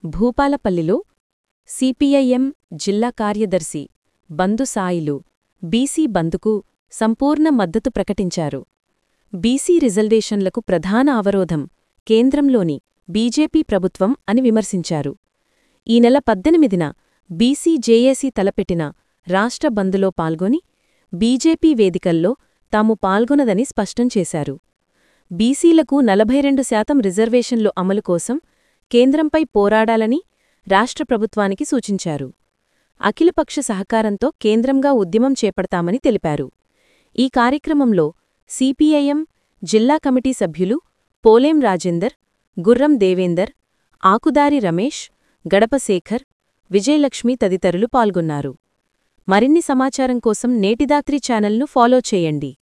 భూపాలపల్లిలో CPIM జిల్లా కార్యదర్శి Bandhu Sailu BC బందుకు సంపూర్ణ మద్దతు ప్రకటించారు బీసీ రిజర్వేషన్లకు ప్రధాన అవరోధం కేంద్రంలోని బీజేపీ ప్రభుత్వం అని విమర్శించారు ఈ నెల పద్దెనిమిదిన బీసీ జేఏసీ తలపెట్టిన రాష్ట్ర బందులో పాల్గొని బీజేపీ వేదికల్లో తాము పాల్గొనదని స్పష్టం చేశారు బీసీలకు నలభై రెండు శాతం రిజర్వేషన్లు అమలు కోసం కేంద్రంపై పోరాడాలని రాష్ట్ర ప్రభుత్వానికి సూచించారు అఖిలపక్ష సహకారంతో కేంద్రంగా ఉద్యమం చేపడతామని తెలిపారు ఈ కార్యక్రమంలో సిపిఐఎం జిల్లా కమిటీ సభ్యులు పోలేం రాజేందర్ గుర్రం దేవేందర్ ఆకుదారి రమేష్ గడపశేఖర్ విజయలక్ష్మి తదితరులు పాల్గొన్నారు మరిన్ని సమాచారం కోసం నేటిదాత్రి ఛానల్ను ఫాలో చేయండి